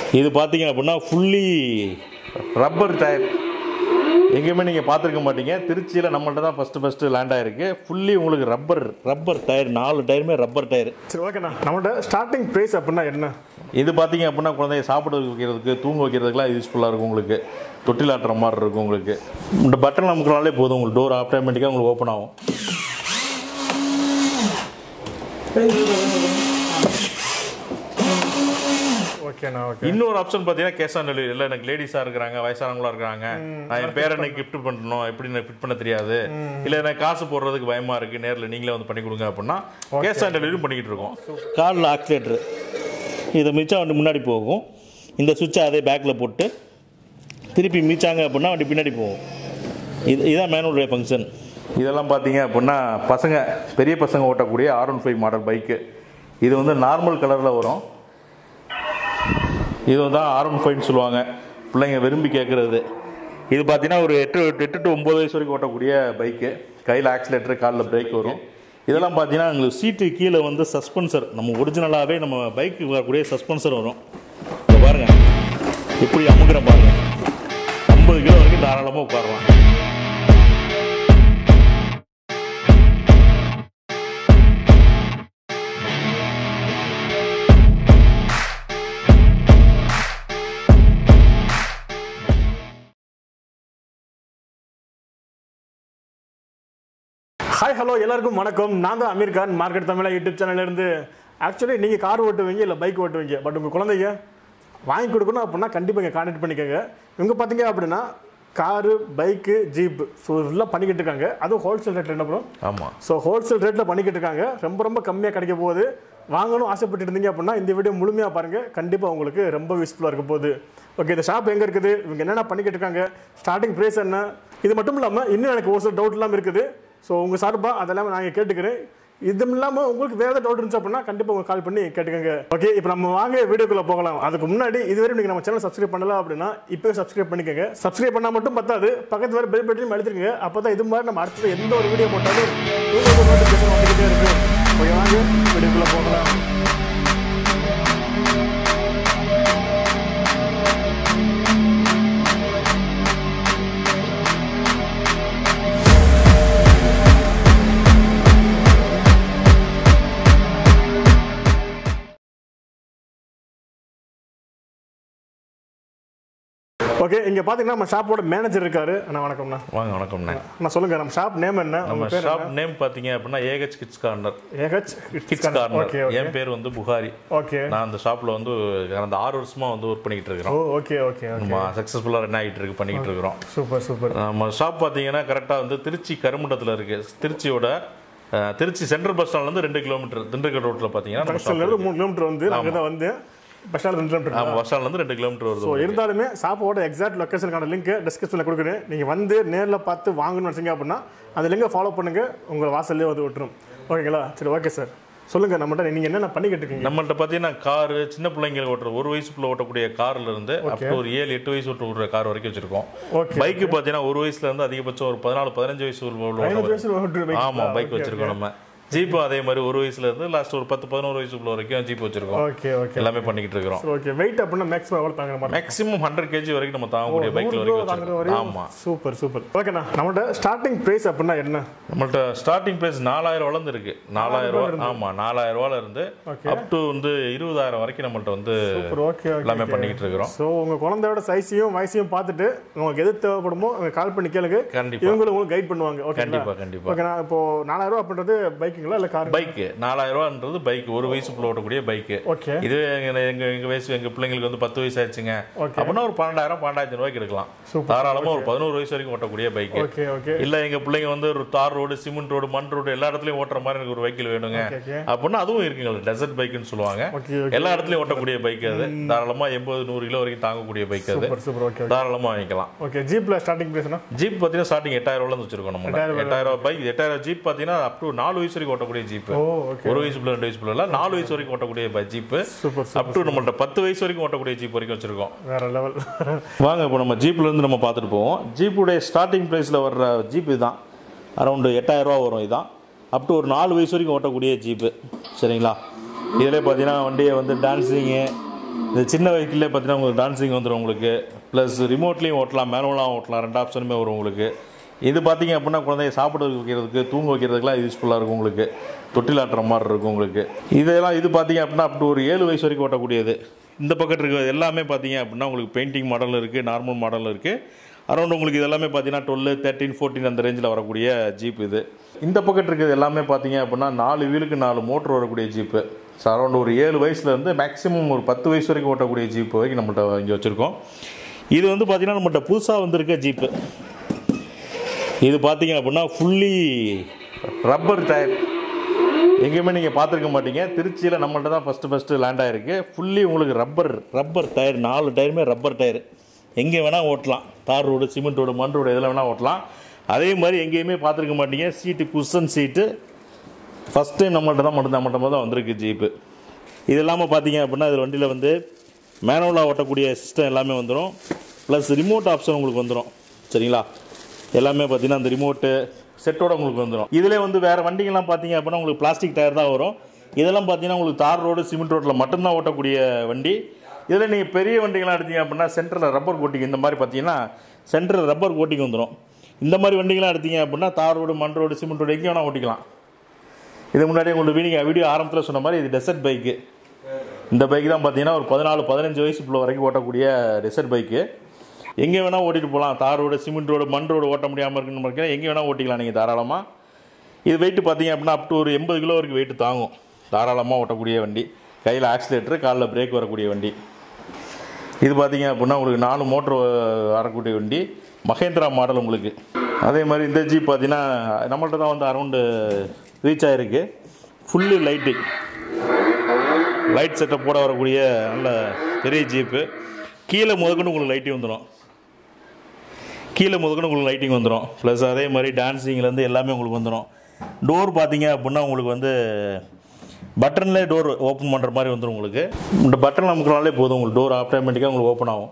இது பார்த்தீங்க அப்படின்னா ஃபுல்லி ரப்பர் டயர் எங்கேயுமே நீங்கள் பார்த்துருக்க மாட்டீங்க திருச்சியில் நம்மள்ட்ட தான் ஃபஸ்ட்டு ஃபஸ்ட்டு லேண்ட் ஆயிருக்கு ஃபுல்லி உங்களுக்கு ரப்பர் ரப்பர் டயர் நாலு டயருமே ரப்பர் டயர் சரி ஓகேண்ணா நம்மள்ட்ட ஸ்டார்டிங் ப்ரைஸ் அப்படின்னா என்ன இது பார்த்தீங்க அப்படின்னா குழந்தைய சாப்பிட வைக்கிறதுக்கு தூங்க வைக்கிறதுக்குலாம் யூஸ்ஃபுல்லாக இருக்கும் உங்களுக்கு தொட்டில் ஆட்டுற மாதிரி இருக்கும் உங்களுக்கு இந்த பட்டன் நமக்குனாலே போதும் உங்களுக்கு டோர் ஆட்டோமேட்டிக்காக உங்களுக்கு ஓப்பன் ஆகும் ஓகேண்ணா ஓகே இன்னொரு ஆப்ஷன் பார்த்தீங்கன்னா கேஷ் ஆன் டெலிவரி இல்லை எனக்கு லேடிஸாக இருக்கிறாங்க வயசானவங்களா இருக்கிறாங்க நான் என் பேரனை கிஃப்ட் பண்ணணும் எப்படி எனக்கு ஃபிட் பண்ண தெரியாது இல்லை எனக்கு காசு போடுறதுக்கு பயமா இருக்கு நேரில் நீங்களே வந்து பண்ணி கொடுங்க அப்படின்னா கேஷ் ஆன் டெலிவரி பண்ணிக்கிட்டு இருக்கோம் காரில் ஆக்சிலேட்டர் இதை மிச்சம் வண்டி முன்னாடி போகும் இந்த சுவிட்சை அதே பேக்கில் போட்டு திருப்பி மிச்சாங்க அப்படின்னா வண்டி பின்னாடி போகும் இது இதான் மேனுவலுடைய ஃபங்க்ஷன் இதெல்லாம் பார்த்தீங்க அப்படின்னா பசங்க பெரிய பசங்க ஓட்டக்கூடிய R one five model bike இது வந்து நார்மல் கலரில் வரும் இது தான் ஆர் ஒன் ஃபைவ்னு சொல்லுவாங்க பிள்ளைங்க விரும்பி கேட்குறது இது பார்த்தீங்கன்னா ஒரு எட்டு எட்டு டு ஒம்பது வயசு வரைக்கும் ஓட்டக்கூடிய பைக்கு கையில் ஆக்சிலேட்டர் காலில் பிரேக் வரும் இதெல்லாம் பார்த்தீங்கன்னா உங்களுக்கு சீட்டு கீழே வந்து சஸ்பென்சர் நம்ம ஒரிஜினலாகவே நம்ம பைக்கு வரக்கூடிய சஸ்பென்சர் வரும் இதை பாருங்க இப்படி அமுக்கிற பாருங்க ஐம்பது கிலோ வரைக்கும் தாராளமாக உட்காரலாம் ஹாய் ஹலோ எல்லாருக்கும் வணக்கம் நான் தான் அமீர் கான் மார்க்கெட் தமிழா யூடியூப் சேனல்ல இருந்து ஆக்சுவலி நீங்கள் கார் ஓட்டுவீங்க இல்லை பைக் ஓட்டுவீங்க பட் உங்கள் குழந்தைங்க வாங்கி கொடுக்கணும் அப்படின்னா கண்டிப்பாக இங்கே கான்டாக்ட் பண்ணிக்கோங்க இவங்க பார்த்தீங்க அப்படின்னா காரு பைக்கு ஜீப்பு ஸோ இதெல்லாம் பண்ணிக்கிட்டு இருக்காங்க அதுவும் ஹோல்சேல் ரேட்டில் என்ன பண்ணும் ஆமாம் ஸோ ஹோல்சேல் ரேட்டில் பண்ணிக்கிட்டு இருக்காங்க ரொம்ப ரொம்ப கம்மியாக கிடைக்க போகுது வாங்கணும் ஆசைப்பட்டு இருந்தீங்க அப்படின்னா இந்த வீடியோ முழுமையாக பாருங்கள் கண்டிப்பாக உங்களுக்கு ரொம்ப யூஸ்ஃபுல்லாக இருக்க போகுது ஓகே இந்த ஷாப் எங்கே இருக்குது இவங்க என்னென்ன பண்ணிக்கிட்டு இருக்காங்க ஸ்டார்டிங் ப்ரைஸ் என்ன இது மட்டும் இல்லாமல் இன்னும் எனக்கு ஒரு சில டவுட் இல்லாமல் இருக்குது ஸோ உங்கள் சார்பாக அதெல்லாம் நான் கேட்டுக்கிறேன் இது இல்லாமல் உங்களுக்கு வேறு ஏதாவது டவுட் இருந்துச்சு அப்படின்னா கண்டிப்பாக உங்களுக்கு கால் பண்ணி கேட்டுக்கோங்க ஓகே இப்போ நம்ம வாங்க வீடியோக்குள்ளே போகலாம் அதுக்கு முன்னாடி இதுவரை நீங்கள் நம்ம சேனல் சப்ஸ்கிரைப் பண்ணல அப்படின்னா இப்போ சப்ஸ்கிரைப் பண்ணிக்கோங்க சப்ஸ்கிரைப் பண்ணால் மட்டும் பத்தாது பக்கத்து வர பெல் பட்டனையும் அழுத்திருங்க அப்போ தான் இது மாதிரி நம்ம அடுத்தது எந்த ஒரு வீடியோ போட்டாலும் உங்களுக்கு நோட்டிஃபிகேஷன் வந்துக்கிட்டே இருக்கும் ஓகே வாங்க வீடியோக்குள்ளே போகலாம் ஓகே இங்கே பார்த்தீங்கன்னா நம்ம ஷாப்போட மேனேஜர் இருக்காரு அண்ணா வணக்கம்ண்ணா வாங்க வணக்கம்ண்ணே நான் சொல்லுங்க நம்ம ஷாப் நேம் என்ன நம்ம உங்க பேர் ஷாப் நேம் பார்த்தீங்க அப்படின்னா ஏகச் kids corner AH kids corner okay okay என் பேர் வந்து புகாரி ஓகே நான் அந்த ஷாப்பில் வந்து கடந்த ஆறு வருஷமாக வந்து ஒர்க் பண்ணிக்கிட்டு ஓ இருக்கிறோம் ஓகே ஓகே ஓகே நம்ம சக்ஸஸ்ஃபுல்லாக ரன் ஆகிட்டு இருக்கு பண்ணிக்கிட்டு இருக்கிறோம் சூப்பர் சூப்பர் நம்ம ஷாப் பார்த்தீங்கன்னா கரெக்டாக வந்து திருச்சி கருமண்டத்தில் இருக்கு திருச்சியோட அஹ், திருச்சி சென்ட்ரல் பஸ் ஸ்டாண்ட்லேருந்து ரெண்டு கிலோமீட்டர் திண்டுக்கல் ரோட்டில் பார்த்தீங்கன்னா நம்ம shop இருந்து மூணு கிலோமீட்டர் வந்து நாங்கள் தான் வந்து பஸ் ஸ்டாண்ட் ரெண்டு கிலோமீட்டர் ஆமாம் பஸ் ஸ்டாண்ட்லேருந்து ரெண்டு கிலோமீட்டர் வருது ஸோ இருந்தாலுமே ஷாப்போட எக்ஸாக்ட் லொக்கேஷனுக்கான லிங்க் டிஸ்கிரிப்ஷனில் கொடுக்குறேன் நீங்கள் வந்து நேரில் பார்த்து வாங்கணும்னு வச்சிங்க அப்படின்னா அந்த லிங்கை ஃபாலோ பண்ணுங்க உங்கள் வாசல்லே வந்து விட்டுரும் ஓகேங்களா சரி ஓகே சார் சொல்லுங்கள் நம்மகிட்ட நீங்கள் என்னென்ன பண்ணிக்கிட்டு இருக்கீங்க நம்மள்ட்ட பார்த்தீங்கன்னா காரு சின்ன பிள்ளைங்களுக்கு ஓட்டுற ஒரு வயசுக்குள்ள ஓட்டக்கூடிய கார்ல இருந்து அப் டு ஒரு ஏழு எட்டு வயசு ஓட்டுற கார் வரைக்கும் வச்சிருக்கோம் ஓகே பைக்கு பார்த்தீங்கன்னா ஒரு வயசுல இருந்து அதிகபட்சம் ஒரு பதினாலு பதினஞ்சு வயசு உள்ள உள்ள பதினஞ்சு வயசு ஓட்டு bike. ஆமா பைக் வச்சிருக்கோம் நம்ம ஜீப்பும் அதே மாதிரி ஒரு வயசுல இருந்து லாஸ்ட் ஒரு பத்து பதினோரு வயசுக்குள்ள வரைக்கும் ஜீப் வச்சிருக்கோம் ஓகே ஓகே எல்லாமே பண்ணிக்கிட்டு இருக்கிறோம் ஓகே வெயிட் அப்படின்னா மேக்ஸிமம் எவ்வளோ தாங்குற மாதிரி மேக்ஸிமம் ஹண்ட்ரட் கேஜி வரைக்கும் நம்ம தாங்கக்கூடிய பைக்ல வரைக்கும் தாங்குற வச்சிருக்கோம் ஆமா வரையும் சூப்பர் சூப்பர் ஓகேண்ணா நம்மள்ட்ட ஸ்டார்டிங் ப்ரைஸ் அப்படின்னா என்ன நம்மள்ட்ட ஸ்டார்டிங் பிரைஸ் நாலாயிரம் ரூபாயில இருக்கு நாலாயிரம் ரூபா ஆமா நாலாயிரம் ரூபாயில இருந்து Okay. அப் டு வந்து இருபதாயிரம் வரைக்கும் நம்மள்ட்ட வந்து சூப்பர் ஓகே ஓகே எல்லாமே பண்ணிக்கிட்டு இருக்கிறோம் ஸோ உங்கள் குழந்தையோட சைஸையும் வயசையும் பார்த்துட்டு உங்களுக்கு எது தேவைப்படுமோ கால் பண்ணி கேளுங்க கண்டிப்பா இவங்களும் உங்களுக்கு கைட் பண்ணுவாங்க ஓகேங்களா கண்டிப்பா கண்டிப்பா ஓகேண்ணா இப்போ நாலாயிரம் ரூபா அப்படின்றது பைக்குங்களா இல்லை கார் பைக் நாலாயிரம் ரூபான்றது பைக் ஒரு வயசுக்குள்ள ஓட்டக்கூடிய பைக் ஓகே இது எங்க எங்க எங்க வயசு எங்க பிள்ளைங்களுக்கு வந்து பத்து வயசு ஆயிடுச்சுங்க Okay. அப்படின்னா ஒரு பன்னெண்டாயிரம் பன்னெண்டாயிரத்தி ரூபாய்க்கு எடுக்கலாம் Super. தாராளமா ஒரு பதினோரு வயசு வரைக்கும் ஓட்டக்கூடிய பைக் ஓகே ஓகே இல்ல எங்க பிள்ளைங்க வந்து ஒரு தார் ரோடு சிமெண்ட் ரோடு மண் ரோடு எல்லா இடத்துலயும் ஓட்டுற மாதிரி எனக்கு ஒரு வெஹிக்கிள் வேணுங்க ஓகே ஓகே அப்படின்னா அதுவும் இருக்குங்க டெசர்ட் பைக்னு சொல்லுவாங்க ஓகே ஓகே எல்லா இடத்துலயும் ஓட்டக்கூடிய பைக் அது தாராளமா எண்பது நூறு கிலோ வரைக்கும் தாங்கக்கூடிய பைக் அது சூப்பர் சூப்பர் ஓகே தாராளமா வாங்கிக்கலாம் ஓகே ஜீப்ல ஸ்டார்டிங் ப்ரைஸ்னா ஜீப் பார்த்தீங்கன்னா ஸ்டார்டிங் எட்டாயிரம் ரூபாய் வச்சிருக்கோம் நம்ம எட்டாயிரம் ரூபாய் பைக் எட்டாயிரம் ஜீப் பார்த்தீங்கன்னா அப் டு நாலு வயசு வரைக்கும் ஓட்டக்கூடிய ஜீப் ஓ ஓகே ஒரு வயசு பிள்ளை ரெண்டு வயசு பிள்ளை இல்ல நாலு வயசு வரைக்கும் ஓட்டக்கூடிய ஜீப் சூப்பர் அப் டு நம்மள்ட்ட பத்து வயசு வரைக்கும் ஓட்டக்கூடிய ஜீப் வரைக்கும் வச்சிருக்கோம் வேற லெவல் வாங்க இப்போ நம்ம ஜீப்ல இருந்து நம்ம பார்த்துட்டு போவோம் ஜீப்புடைய ஸ்டார்டிங் ப்ரைஸில் வர்ற ஜீப் இதுதான் அரௌண்டு எட்டாயிரம் ரூபா வரும் இதான் அப் டு ஒரு நாலு வயசு வரைக்கும் ஓட்டக்கூடிய ஜீப்பு சரிங்களா இதில் பார்த்தீங்கன்னா வண்டியை வந்து டான்ஸிங்கு இந்த சின்ன வெஹிக்கிள்லேயே பார்த்தீங்கன்னா உங்களுக்கு டான்சிங் வந்துடும் உங்களுக்கு ப்ளஸ் ரிமோட்லேயும் ஓட்டலாம் மேனுவலாகவும் ஓட்டலாம் ரெண்டு ஆப்ஷனுமே வரும் உங்களுக்கு இது பார்த்தீங்க அப்படின்னா குழந்தைய சாப்பிட வைக்கிறதுக்கு தூங்க வைக்கிறதுக்குலாம் யூஸ்ஃபுல்லாக இருக்கும் உங்களுக்கு தொட்டில் ஆட்டுற மாதிரி இருக்கும் உங்களுக்கு இதெல்லாம் இது பார்த்தீங்க அப்படின்னா அப் to ஒரு ஏழு வயசு வரைக்கும் ஓட்டக்கூடியது இந்த பக்கத்து இருக்கிறது எல்லாமே பார்த்தீங்க அப்படின்னா உங்களுக்கு பெயிண்டிங் மாடல் இருக்குது நார்மல் மாடல் இருக்குது அரௌண்ட் உங்களுக்கு இது எல்லாமே பார்த்தீங்கன்னா டுவெல் தேர்ட்டின் ஃபோர்டீன் அந்த ரேஞ்சில் வரக்கூடிய ஜீப் இது இந்த பக்கத்து இருக்கிறது எல்லாமே பார்த்தீங்க அப்படின்னா நாலு வீலுக்கு நாலு மோட்டர் வரக்கூடிய ஜீப்பு ஸோ அரௌண்ட் ஒரு ஏழு வயசுலேருந்து மேக்ஸிமம் ஒரு பத்து வயசு வரைக்கும் ஓட்டக்கூடிய ஜீப் வரைக்கும் நம்மள்ட்ட இங்கே வச்சுருக்கோம் இது வந்து பார்த்தீங்கன்னா நம்மள்ட்ட புதுசாக வந்திருக்க ஜீப்பு இது பார்த்தீங்க அப்படின்னா ஃபுல்லி ரப்பர் டயர் எங்கேயுமே நீங்கள் பார்த்துருக்க மாட்டீங்க திருச்சியில் நம்மள்ட்ட தான் ஃபஸ்ட்டு ஃபஸ்ட்டு லேண்ட் ஆயிருக்கு ஃபுல்லி உங்களுக்கு ரப்பர் ரப்பர் டயர் நாலு டயருமே ரப்பர் டயர் எங்கே வேணால் ஓட்டலாம் தார் ரோடு சிமெண்ட் ரோடு மண் ரோடு எதில் வேணால் ஓட்டலாம் அதே மாதிரி எங்கேயுமே பார்த்துருக்க மாட்டீங்க seat cushion seat first time நம்மள்ட்ட தான் மட்டும் நம்மள்ட்ட தான் வந்திருக்கு ஜீப்பு இது இல்லாமல் பார்த்தீங்க அப்படின்னா இது வண்டியில் வந்து மேனுவலாக ஓட்டக்கூடிய சிஸ்டம் எல்லாமே வந்துடும் ப்ளஸ் ரிமோட் ஆப்ஷன் உங்களுக்கு வந்துடும் சரிங்களா எல்லாமே பார்த்தீங்கன்னா அந்த ரிமோட்டு செட்டோட உங்களுக்கு வந்துடும் இதில் வந்து வேறு வண்டிங்கெல்லாம் பார்த்தீங்க அப்படின்னா உங்களுக்கு பிளாஸ்டிக் டயர் தான் வரும் இதெல்லாம் பார்த்தீங்கன்னா உங்களுக்கு தார் ரோடு சிமெண்ட் ரோட்டில் மட்டும்தான் ஓட்டக்கூடிய வண்டி இதில் நீங்கள் பெரிய வண்டிகள்லாம் எடுத்தீங்க அப்படின்னா சென்டரில் ரப்பர் கோட்டிங் இந்த மாதிரி பார்த்தீங்கன்னா சென்டரில் ரப்பர் கோட்டிங் வந்துடும் இந்த மாதிரி வண்டிகள்லாம் எடுத்தீங்க அப்படின்னா தார் ரோடு மண் ரோடு சிமெண்ட் ரோடு எங்கே வேணால் ஓட்டிக்கலாம் இது முன்னாடி உங்களுக்கு வீடியோ வீடியோ ஆரம்பத்தில் சொன்ன மாதிரி இது டெசர்ட் பைக்கு இந்த பைக் தான் பார்த்தீங்கன்னா ஒரு பதினாலு பதினஞ்சு வயசு பிள்ளை வரைக்கும் ஓட்டக்கூடிய டெசர்ட் பைக்கு எங்கே வேணால் ஓட்டிட்டு போகலாம் தார் ரோடு சிமெண்ட் ரோடு மண் ரோடு ஓட்ட முடியாமல் இருக்குன்னு பார்க்கிறேன் எங்கே வேணால் ஓட்டிக்கலாம் நீங்கள் தாராளமாக இது வெயிட் பார்த்தீங்க அப்படின்னா அப் டு ஒரு எண்பது கிலோ வரைக்கும் வெயிட் தாங்கும் தாராளமாக ஓட்டக்கூடிய வண்டி கையில் ஆக்சிலேட்டர் காலில் பிரேக் வரக்கூடிய வண்டி இது பார்த்தீங்க அப்படின்னா உங்களுக்கு நாலு மோட்டர் வரக்கூடிய வண்டி மகேந்திரா மாடல் உங்களுக்கு அதே மாதிரி இந்த ஜீப் பார்த்தீங்கன்னா நம்மள்ட்ட தான் வந்து அரௌண்டு ரீச் ஆகிருக்கு ஃபுல்லி லைட்டிங் லைட் செட்டப் போட வரக்கூடிய நல்ல பெரிய ஜீப்பு கீழே முதற்கொண்டு உங்களுக்கு லைட்டிங் வந்துடும் கீழே முதற்கொண்டு உங்களுக்கு லைட்டிங் வந்துடும் ப்ளஸ் அதே மாதிரி டான்ஸிங்லேருந்து எல்லாமே உங்களுக்கு வந்துடும் டோர் பார்த்தீங்க அப்படின்னா உங்களுக்கு வந்து பட்டன்லேயே டோர் ஓப்பன் பண்ணுற மாதிரி வந்துடும் உங்களுக்கு இந்த பட்டன் நமக்குனாலே போதும் உங்களுக்கு டோர் ஆட்டோமேட்டிக்காக உங்களுக்கு ஓப்பன் ஆகும்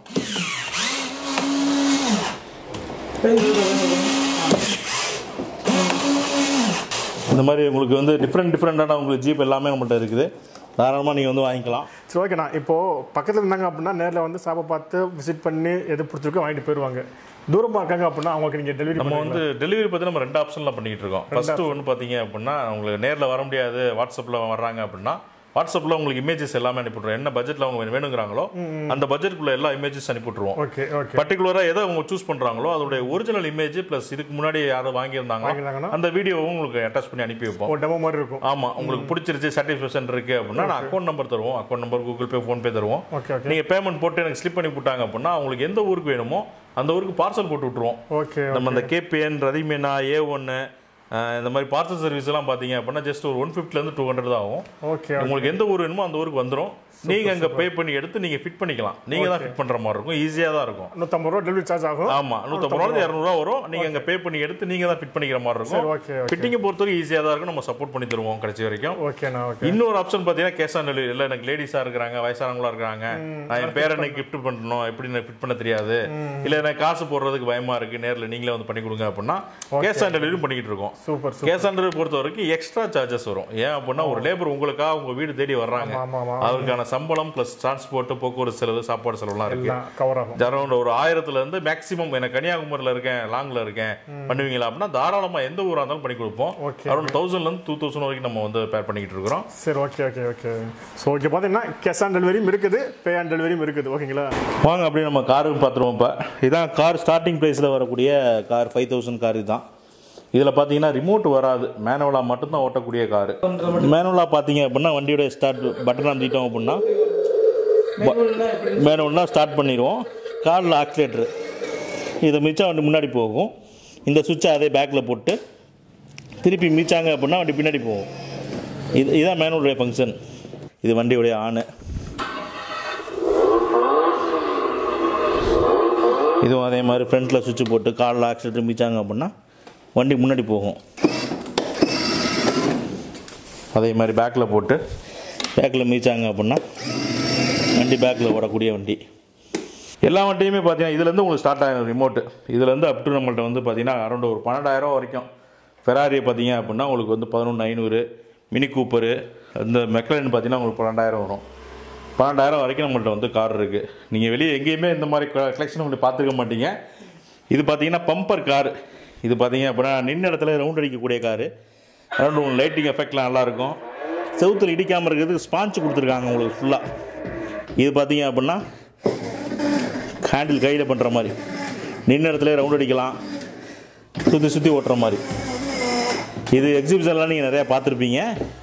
இந்த மாதிரி உங்களுக்கு வந்து டிஃப்ரெண்ட் டிஃப்ரெண்ட்டான உங்களுக்கு ஜீப் எல்லாமே நம்மள்ட்ட இருக்குது தாராளமாக நீங்கள் வந்து வாங்கிக்கலாம் சரி ஓகேண்ணா இப்போ பக்கத்தில் இருந்தாங்க அப்படின்னா நேரில் வந்து ஷாப்பை பார்த்து விசிட் பண்ணி எது பிடிச்சிருக்கோ வாங்கிட்டு போயிடுவாங்க தூரமாக இருக்காங்க அப்படின்னா அவங்களுக்கு நீங்கள் டெலிவரி நம்ம வந்து டெலிவரி பற்றி நம்ம ரெண்டு ஆப்ஷனில் பண்ணிக்கிட்டு இருக்கோம் ஃபர்ஸ்ட் ஒன்று பார்த்தீங்க அப்படின்னா உங்களுக்கு நேரில் வர முடியாது வாட்ஸ்அப்பில் வர்றாங்க அப்படின்னா வாட்ஸ்அப்பில் உங்களுக்கு இமேஜஸ் எல்லாமே அனுப்பிவிட்ருவோம் என்ன பட்ஜெட்டில் அவங்க வேணுங்கிறாங்களோ அந்த பட்ஜெட்டுக்குள்ள எல்லா இமேஜஸ் அனுப்பிவிட்ருவோம் ஓகே ஓகே பர்டிகுலராக எதை அவங்க சூஸ் பண்ணுறாங்களோ அதோடைய ஒரிஜினல் இமேஜ் ப்ளஸ் இதுக்கு முன்னாடி யாரும் வாங்கியிருந்தாங்களோ வாங்கியிருந்தாங்கன்னா? அந்த வீடியோவும் உங்களுக்கு அட்டாச் பண்ணி அனுப்பி வைப்போம் ஒரு டெமோ மாதிரி இருக்கும் ஆமா உங்களுக்கு பிடிச்சிருச்சு சாட்டிஸ்ஃபேக்ஷன் இருக்கு அப்படின்னா நான் அக்கௌண்ட் நம்பர் தருவோம் account number Google Pay PhonePe தருவோம் ஓகே ஓகே நீங்க பேமெண்ட் போட்டு எனக்கு ஸ்லிப் பண்ணி போட்டாங்க அப்படின்னா அவங்களுக்கு எந்த ஊருக்கு வேணுமோ அந்த ஊருக்கு பார்சல் போட்டு விட்டுருவோம் ஓகே நம்ம அந்த கேபிஎன் ரதிமேனா ஏ ஒன்று இந்த மாதிரி பார்சல் சர்வீஸ் எல்லாம் பார்த்தீங்க அப்படின்னா ஜஸ்ட் ஒரு ஒன் ஃபிஃப்டிலேருந்து டூ ஹண்ட்ரட் தான் ஆகும் ஓகே உங்களுக்கு எந்த ஊர் வேணுமோ அந்த ஊருக்கு வந்துடும் நீங்க அங்க பே பண்ணி எடுத்து நீங்க ஃபிட் பண்ணிக்கலாம் நீங்க தான் ஃபிட் பண்ற மாதிரி இருக்கும் ஈஸியா தான் இருக்கும் நூற்றம்பது ரூபா டெலிவரி சார்ஜ் ஆகும் ஆமா நூற்றம்பது ரூபா இரநூறுவா வரும் நீங்க அங்க பே பண்ணி எடுத்து நீங்க தான் ஃபிட் பண்ணிக்கிற மாதிரி இருக்கும் ஓகே ஓகே ஃபிட்டிங்கை பொறுத்தவரைக்கும் ஈஸியாக தான் இருக்கும் நம்ம சப்போர்ட் பண்ணி தருவோம் கடைசி வரைக்கும் ஓகேண்ணா ஓகே இன்னொரு ஆப்ஷன் பார்த்தீங்கன்னா கேஷ் ஆன் டெலிவரி இல்லை எனக்கு லேடிஸாக இருக்கிறாங்க வயசானவங்களா இருக்கிறாங்க நான் என் பேரனுக்கு கிஃப்ட் பண்ணணும் எப்படி எனக்கு ஃபிட் பண்ண தெரியாது இல்லை எனக்கு காசு போடுறதுக்கு பயமா இருக்கு நேரில் நீங்களே வந்து பண்ணி கொடுங்க அப்படின்னா கேஷ் ஆன் டெலிவரி பண்ணிக்கிட்டு இருக்கோம் super super cash on delivery பொறுத்த வரைக்கும் எக்ஸ்ட்ரா சார்ஜஸ் வரும் ஏன் அப்படின்னா ஒரு லேபர் உங்களுக்காக உங்க வீடு தேடி வர்றாங்க ஆமாம் ஆமாம் அவருக்கான சம்பளம் ப்ளஸ் டிரான்ஸ்போர்ட் போக்குவரத்து செலவு சாப்பாடு செலவுலாம் இருக்கு எல்லாம் கவர் ஆகும் அரௌண்ட் ஒரு ஆயிரத்துல இருந்து மேக்ஸிமம் எனக்கு கன்னியாகுமரியில் இருக்கேன் லாங்ல இருக்கேன் பண்ணுவீங்களா அப்படின்னா தாராளமா எந்த ஊரா இருந்தாலும் பண்ணி கொடுப்போம் ஓகே அரௌண்ட் தௌசண்ட்ல இருந்து டூ தௌசண்ட் வரைக்கும் நம்ம வந்து பேர் பண்ணிக்கிட்டு இருக்கிறோம் சரி okay okay okay so okay பார்த்தீங்கன்னா கேஷ் ஆன் டெலிவரியும் இருக்குது பே ஆன் டெலிவரியும் இருக்குது ஓகேங்களா வாங்க அப்படியே நம்ம காருக்கு பார்த்துருவோம் இப்போ இதான் கார் ஸ்டார்டிங் ப்ரைஸில் வரக்கூடிய கார் ஃபைவ் தௌசண்ட் கார் இதுதான் இதில் பார்த்தீங்கன்னா ரிமோட் வராது மேனுவலாக மட்டும்தான் ஓட்டக்கூடிய கார் மேனுவலாக பார்த்தீங்க அப்படின்னா வண்டியோட ஸ்டார்ட் பட்டன் அமுத்திட்டோம் அப்படின்னா மேனுவல்னா ஸ்டார்ட் பண்ணிடுவோம் காரில் ஆக்சிலேட்டர் இதை மிச்சம் வண்டி முன்னாடி போகும் இந்த சுவிட்சை அதே பேக்கில் போட்டு திருப்பி மிச்சாங்க அப்படின்னா வண்டி பின்னாடி போகும் இது இதுதான் மேனுவலுடைய ஃபங்க்ஷன் இது வண்டியுடைய ஆணு இதுவும் அதே மாதிரி ஃப்ரண்ட்டில் சுவிட்ச் போட்டு காலில் ஆக்சிலேட்டர் மிச்சாங்க அப்படின்னா வண்டி முன்னாடி போகும் அதே மாதிரி பேக்கில் போட்டு பேக்கில் மிச்சாங்க அப்படின்னா வண்டி பேக்கில் ஓடக்கூடிய வண்டி எல்லா வண்டியுமே பார்த்தீங்கன்னா இதுலேருந்து உங்களுக்கு ஸ்டார்ட் ஆகும் ரிமோட்டு இதுலேருந்து அப் டு நம்மள்ட்ட வந்து பார்த்தீங்கன்னா அரௌண்ட் ஒரு பன்னெண்டாயிரம் வரைக்கும் ஃபெராரியை பார்த்தீங்க அப்படின்னா உங்களுக்கு வந்து பதினொன்று ஐநூறு மினி கூப்பரு இந்த மெக்லன் பார்த்தீங்கன்னா உங்களுக்கு பன்னெண்டாயிரம் வரும் பன்னெண்டாயிரம் வரைக்கும் நம்மள்ட்ட வந்து கார் இருக்குது நீங்கள் வெளியே எங்கேயுமே இந்த மாதிரி கலெக்ஷன் உங்களுக்கு பார்த்துருக்க மாட்டீங்க இது பார்த்தீங்கன்னா பம்பர் கார் இது பார்த்தீங்க அப்படின்னா நின்ன இடத்துல ரவுண்ட் அடிக்கக்கூடிய காரு ரவுண்ட் உங்களுக்கு லைட்டிங் எஃபெக்ட்லாம் நல்லாயிருக்கும் செவுத்தில் இடிக்காமல் இருக்கிறதுக்கு ஸ்பான்ச் கொடுத்துருக்காங்க உங்களுக்கு ஃபுல்லாக இது பார்த்தீங்க அப்படின்னா ஹேண்டில் கையில் பண்ணுற மாதிரி நின்ன இடத்துல ரவுண்ட் அடிக்கலாம் சுற்றி சுற்றி ஓட்டுற மாதிரி இது எக்ஸிபிஷன்லாம் நீங்கள் நிறையா பார்த்துருப்பீங்க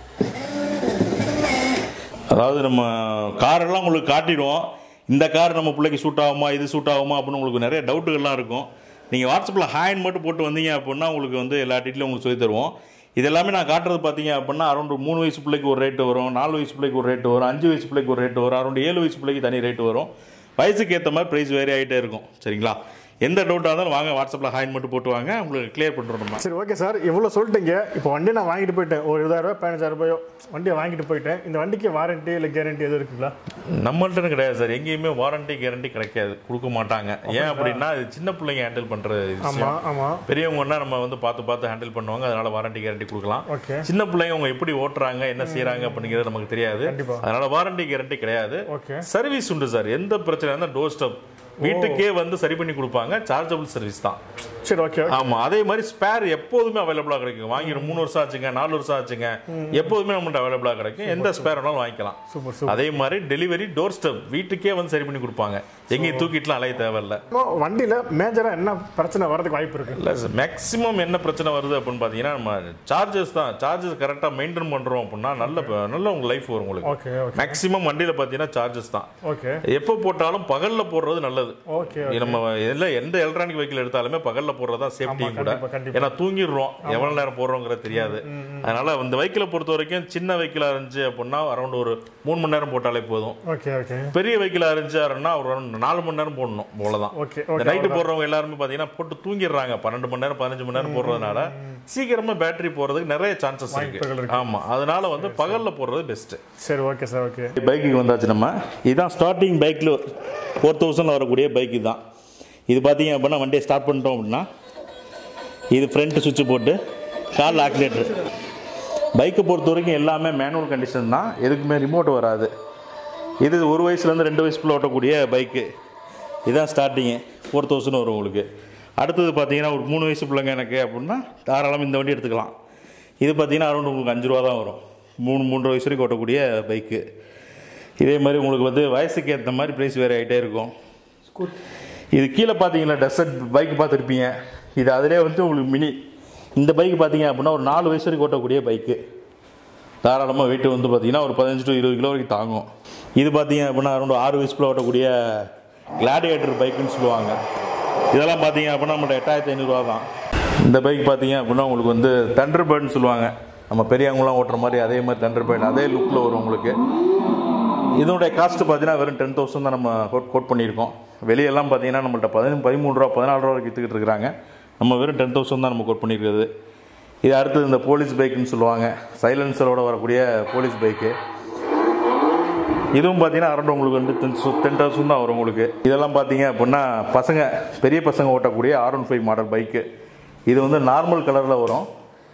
அதாவது நம்ம காரெல்லாம் உங்களுக்கு காட்டிடுவோம் இந்த கார் நம்ம பிள்ளைக்கு சூட் ஆகுமா இது சூட் ஆகுமா அப்படின்னு உங்களுக்கு நிறைய டவுட்டுகள்லாம் இருக்கும் நீங்கள் வாட்ஸ்அப்பில் ஹேண்ட் மட்டும் போட்டு வந்தீங்க அப்படின்னா உங்களுக்கு வந்து எல்லா டீட்டெயிலும் உங்களுக்கு சொல்லி தருவோம் இது எல்லாமே நான் காட்டுறது பார்த்தீங்க அப்படின்னா அரௌண்ட் மூணு வயசு பிள்ளைக்கு ஒரு ரேட்டு வரும் நாலு வயசு பிள்ளைக்கு ஒரு ரேட்டு வரும் அஞ்சு வயசு பிள்ளைக்கு ஒரு ரேட்டு வரும் அரௌண்ட் ஏழு வயசு பிள்ளைக்கு தனி ரேட்டு வரும் வயசுக்கு ஏற்ற மாதிரி ப்ரைஸ் வேரி ஆகிட்டே இருக்கும் சரிங்களா எந்த டவுட்டாக இருந்தாலும் வாங்க வாட்ஸ்அப்பில் ஹேண்ட் மட்டும் போட்டு வாங்க உங்களுக்கு கிளியர் பண்ணுறோம் நம்ம சரி ஓகே சார் இவ்வளோ சொல்லிட்டீங்க இப்போ வண்டி நான் வாங்கிட்டு போயிட்டேன் ஒரு இருபதாயிரம் பதினஞ்சாயிரம் ரூபாயோ வண்டியை வாங்கிட்டு போயிட்டேன் இந்த வண்டிக்கு வாரண்டி இல்லை கேரண்டி எதுவும் இருக்குங்களா நம்மள்ட்ட கிடையாது சார் எங்கேயுமே வாரண்டி கேரண்டி கிடைக்காது கொடுக்க மாட்டாங்க ஏன் அப்படின்னா இது சின்ன பிள்ளைங்க ஹேண்டில் பண்ணுற விஷயம் ஆமாம் ஆமாம் பெரியவங்கன்னா நம்ம வந்து பார்த்து பார்த்து ஹேண்டில் பண்ணுவாங்க அதனால வாரண்டி கேரண்டி கொடுக்கலாம் ஓகே சின்ன பிள்ளைங்க அவங்க எப்படி ஓட்டுறாங்க என்ன செய்றாங்க அப்படிங்கிறது நமக்கு தெரியாது கண்டிப்பா. அதனால வாரண்டி கேரண்டி கிடையாது ஓகே சர்வீஸ் உண்டு சார் எந்த பிரச்சனை இருந்தால் டோர் ஸ்டெப் வீட்டுக்கே வந்து சரி பண்ணி கொடுப்பாங்க சார்ஜபிள் சர்வீஸ் தான் சரி ஓகே ஆமா அதே மாதிரி ஸ்பேர் எப்போதுமே அவைலபிளா கிடைக்கும் வாங்கி ஒரு மூணு வருஷம் ஆச்சுங்க நாலு வருஷம் ஆச்சுங்க எப்போதுமே நம்மகிட்ட அவைலபிளா கிடைக்கும் எந்த ஸ்பேர் வேணாலும் வாங்கிக்கலாம் சூப்பர் சூப்பர் அதே மாதிரி டெலிவரி டோர் ஸ்டெப் வீட்டுக்கே வந்து சரி பண்ணி கொடுப்பாங்க எங்கேயும் தூக்கிட்டுலாம் அலைய தேவையில்ல வண்டியில் மேஜராக என்ன பிரச்சனை வரதுக்கு வாய்ப்பு இருக்கு இல்லை சார் மேக்ஸிமம் என்ன பிரச்சனை வருது அப்படின்னு பார்த்தீங்கன்னா நம்ம சார்ஜஸ் தான் சார்ஜஸ் கரெக்டாக மெயின்டைன் பண்ணுறோம் அப்படின்னா நல்ல நல்ல உங்க லைஃப் வரும் உங்களுக்கு ஓகே ஓகே மேக்ஸிமம் வண்டியில் பார்த்தீங்கன்னா சார்ஜஸ் தான் ஓகே எப்போ போட்டாலும் பகலில் போடுறது நல்லது ஓகே நம்ம எல்ல எந்த எலக்ட்ரானிக் வெஹிக்கிள் எடுத்தாலுமே பகலில் போடுறது தான் சேஃப்டியும் கூட கண்டிப்பா கண்டிப்பா ஏன்னா தூங்கிடுறோம் எவ்வளவு நேரம் போடுறோங்கிறது தெரியாது அதனால இந்த வெஹிக்கிளை பொறுத்த வரைக்கும் சின்ன வெஹிக்கிளா இருந்துச்சு அப்படின்னா அரௌண்ட் ஒரு மூணு மணி நேரம் போட்டாலே போதும் ஓகே ஓகே பெரிய வெஹிக்கிளா இருந்துச்சு அப்படின்னா ஒரு around நாலு மணி நேரம் போடணும் அவ்வளவுதான் ஓகே இந்த ஓகே நைட்டு போடுறவங்க எல்லாருமே பாத்தீங்கன்னா போட்டு தூங்கிடுறாங்க பன்னெண்டு மணி நேரம் பதினஞ்சு மணி நேரம் போடுறதுனால சீக்கிரமா பேட்டரி போறதுக்கு நிறைய சான்சஸ் வாய்ப்புகள் இருக்கு ஆமா அதனால வந்து பகல்ல போடுறது பெஸ்ட் சரி ஓகே சார் ஓகே பைக்குக்கு வந்தாச்சு நம்ம இதுதான் ஸ்டார்டிங் பைக்கில் ஃபோர் தௌசண்டில் வரக்கூடிய பைக் தான் இது பார்த்தீங்க அப்படின்னா வண்டியை ஸ்டார்ட் பண்ணிட்டோம் அப்படின்னா இது ஃப்ரண்ட் சுவிட்ச் போட்டு கால் ஆக்சிலேட்டர் பைக்கை பொறுத்த வரைக்கும் எல்லாமே மேனுவல் கண்டிஷன் தான் எதுக்குமே ரிமோட் வராது இது ஒரு வயசுலேருந்து ரெண்டு வயசுக்குள்ள ஓட்டக்கூடிய பைக்கு இதுதான் ஸ்டார்டிங்கு ஃபோர் தௌசண்ட் வரும் உங்களுக்கு அடுத்தது பார்த்தீங்கன்னா ஒரு மூணு வயசு பிள்ளைங்க எனக்கு அப்படின்னா தாராளமாக இந்த வண்டி எடுத்துக்கலாம் இது பார்த்தீங்கன்னா அரௌண்ட் உங்களுக்கு அஞ்சு ரூபா தான் வரும் மூணு மூன்று வயசு வரைக்கும் ஓட்டக்கூடிய பைக்கு இதே மாதிரி உங்களுக்கு வந்து வயசுக்கு ஏற்ற மாதிரி ப்ரைஸ் வேறு ஆகிட்டே இருக்கும் இது கீழே பார்த்தீங்கன்னா டெசர்ட் பைக் பார்த்துருப்பீங்க இது அதிலே வந்து உங்களுக்கு மினி இந்த பைக் பார்த்தீங்க அப்படின்னா ஒரு நாலு வயசு வரைக்கும் ஓட்டக்கூடிய பைக்கு தாராளமாக வெயிட் வந்து பார்த்தீங்கன்னா ஒரு பதினஞ்சு டு இருபது கிலோ வரைக்கும் தாங்கும் இது பார்த்தீங்க அப்படின்னா அரௌண்ட் ஆறு வயசுக்குள்ள ஓட்டக்கூடிய கிளாடியேட்டர் பைக்குன்னு சொல்லுவாங்க இதெல்லாம் பார்த்தீங்க அப்படின்னா நம்மள்ட்ட எட்டாயிரத்தி ஐநூறுரூவா தான் இந்த பைக் பார்த்தீங்க அப்படின்னா உங்களுக்கு வந்து தண்டர் பேர்ட்னு சொல்லுவாங்க நம்ம பெரியவங்களாம் ஓட்டுற மாதிரி அதே மாதிரி தண்டர் பேர்ட் அதே லுக்கில் வரும் உங்களுக்கு இதனுடைய காஸ்ட் பார்த்தீங்கன்னா வெறும் டென் தௌசண்ட் தான் நம்ம கோட் கோட் பண்ணியிருக்கோம் வெளியெல்லாம் பார்த்தீங்கன்னா நம்மள்ட்ட பதினஞ்சு பதிமூணு ரூபா பதினாலு ரூபா வரைக்கும் விற்றுக்கிட்டு இருக்கிறாங்க நம்ம வெறும் டென் தௌசண்ட் தான் நம்ம கோட் பண்ணியிருக்கிறது இது அடுத்தது இந்த போலீஸ் பைக்குன்னு சொல்லுவாங்க சைலன்சரோட வரக்கூடிய போலீஸ் பைக்கு இதுவும் பார்த்தீங்கன்னா அரௌண்ட் உங்களுக்கு வந்து டென் டென் தௌசண்ட் தான் வரும் உங்களுக்கு இதெல்லாம் பார்த்தீங்க அப்படின்னா பசங்க பெரிய பசங்க ஓட்டக்கூடிய R one five model bike இது வந்து நார்மல் கலரில் வரும்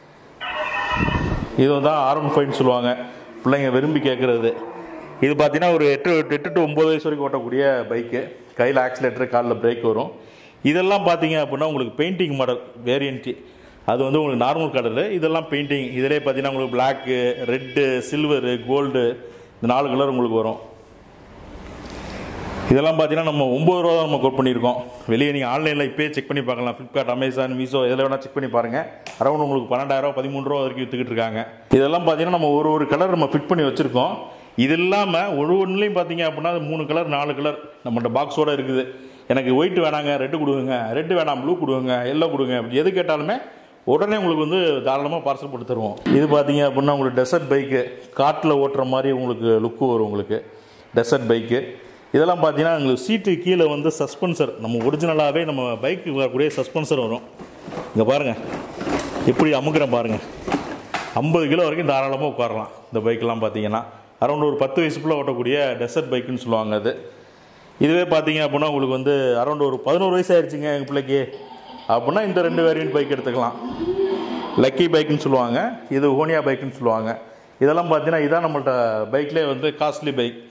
இது தான் ஆர் ஒன் ஃபைவ்னு சொல்லுவாங்க பிள்ளைங்க விரும்பி கேட்குறது இது பார்த்தீங்கன்னா ஒரு எட்டு எட்டு டு ஒம்பது வயசு வரைக்கும் ஓட்டக்கூடிய பைக்கு கையில் ஆக்சிலேட்டர் காலில் பிரேக் வரும் இதெல்லாம் பார்த்தீங்க அப்படின்னா உங்களுக்கு பெயிண்டிங் மாடல் வேரியன்ட்டி அது வந்து உங்களுக்கு நார்மல் கலரு இதெல்லாம் பெயிண்டிங் இதிலே பார்த்தீங்கன்னா உங்களுக்கு பிளாக்கு ரெட்டு சில்வரு கோல்டு இந்த நாலு கலர் உங்களுக்கு வரும் இதெல்லாம் பார்த்தீங்கன்னா நம்ம ஒம்பது ரூபா தான் நம்ம கோட் பண்ணியிருக்கோம் வெளியே நீங்கள் ஆன்லைனில் இப்போயே செக் பண்ணி பார்க்கலாம் ஃப்ளிப்கார்ட் அமேசான் மீஷோ எதில் வேணால் செக் பண்ணி பாருங்கள் அரௌண்ட் உங்களுக்கு பன்னெண்டாயிரம் பதிமூணு ரூபா வரைக்கும் விற்றுக்கிட்டு இருக்காங்க இதெல்லாம் பார்த்தீங்கன்னா நம்ம ஒரு ஒரு கலர் நம்ம ஃபிட் பண்ணி வச்சுருக்கோம் இது இல்லாமல் ஒரு ஒன்றுலையும் பார்த்தீங்க அப்படின்னா அது மூணு கலர் நாலு கலர் நம்மகிட்ட பாக்ஸோட இருக்குது எனக்கு ஒயிட் வேணாங்க ரெட்டு கொடுங்க ரெட்டு வேணாம் ப்ளூ கொடுங்க எல்லோ கொடுங்க அப்படி எது கேட்டாலுமே உடனே உங்களுக்கு வந்து தாராளமாக பார்சல் போட்டு தருவோம் இது பார்த்தீங்க அப்படின்னா உங்களுக்கு டெசர்ட் பைக்கு காட்டில் ஓட்டுற மாதிரி உங்களுக்கு லுக்கு வரும் உங்களுக்கு டெசர்ட் பைக்கு இதெல்லாம் பார்த்தீங்கன்னா உங்களுக்கு சீட்டு கீழே வந்து சஸ்பென்சர் நம்ம ஒரிஜினலாகவே நம்ம பைக்கு வரக்கூடிய சஸ்பென்சர் வரும் இங்கே பாருங்கள் எப்படி அமுக்கிறேன் பாருங்கள் ஐம்பது கிலோ வரைக்கும் தாராளமாக உட்காரலாம் இந்த பைக்கெலாம் பார்த்தீங்கன்னா அரௌண்ட் ஒரு பத்து வயசுக்குள்ளே ஓட்டக்கூடிய டெசர்ட் பைக்குன்னு சொல்லுவாங்க அது இதுவே பார்த்தீங்க அப்படின்னா உங்களுக்கு வந்து அரௌண்ட் ஒரு பதினோரு வயசு ஆயிடுச்சுங்க எங்கள் பிள்ளைக்கு அப்படின்னா இந்த ரெண்டு வேரியன்ட் பைக் எடுத்துக்கலாம் லக்கி பைக்குன்னு சொல்லுவாங்க இது ஹோனியா பைக்குன்னு சொல்லுவாங்க இதெல்லாம் பார்த்தீங்கன்னா இதான் நம்மள்ட்ட பைக்லேயே வந்து காஸ்ட்லி பைக்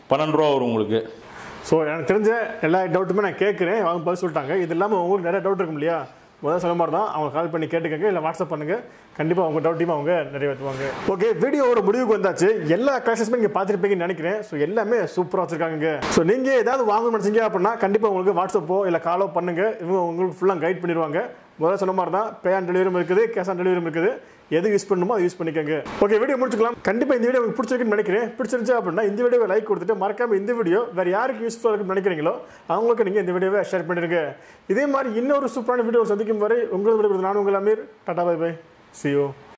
பன்னெண்டு ரூபா வரும் உங்களுக்கு ஸோ எனக்கு தெரிஞ்ச எல்லா டவுட்டுமே நான் கேட்குறேன் அவங்க பதில் சொல்லிட்டாங்க இது இல்லாமல் உங்களுக்கு நிறைய டவுட் இருக்கும் இல்லையா முதல்ல சொன்ன மாதிரி தான் அவங்க கால் பண்ணி கேட்டுக்கங்க இல்லை வாட்ஸ்அப் பண்ணுங்க கண்டிப்பாக அவங்க டவுட்டையும் அவங்க நிறைவேற்றுவாங்க ஓகே வீடியோவோட முடிவுக்கு வந்தாச்சு எல்லா கலெக்ஷன்ஸுமே நீங்கள் பார்த்துருப்பீங்கன்னு நினைக்கிறேன் ஸோ எல்லாமே சூப்பராக வச்சிருக்காங்க ஸோ நீங்கள் ஏதாவது வாங்கணும்னு நினச்சிங்க அப்படின்னா கண்டிப்பாக உங்களுக்கு வாட்ஸ்அப்போ இல்லை காலோ பண்ணுங்க இவங்க உங்களுக்கு ஃபுல்லாக கைட் பண்ணிடுவாங்க முதல்ல சொன்ன மாதிரி தான் பே ஆன் டெலிவரியும் இருக்குது கேஷ் ஆன் டெலிவரியும் இருக்குது எது யூஸ் பண்ணணுமோ அதை யூஸ் பண்ணிக்கோங்க ஓகே வீடியோ முடிச்சுக்கலாம் கண்டிப்பாக இந்த வீடியோ உங்களுக்கு பிடிச்சிருக்குன்னு நினைக்கிறேன் பிடிச்சிருந்துச்சு அப்படின்னா இந்த வீடியோவை லைக் கொடுத்துட்டு மறக்காம இந்த வீடியோ வேறு யாருக்கு யூஸ்ஃபுல்லாக இருக்குன்னு நினைக்கிறீங்களோ அவங்களுக்கு நீங்கள் இந்த வீடியோவை ஷேர் பண்ணிடுங்க இதே மாதிரி இன்னொரு சூப்பரான வீடியோ சந்திக்கும் வரை உங்களது விடைபெறுவது நான் உங்கள் Amir tata bye bye see you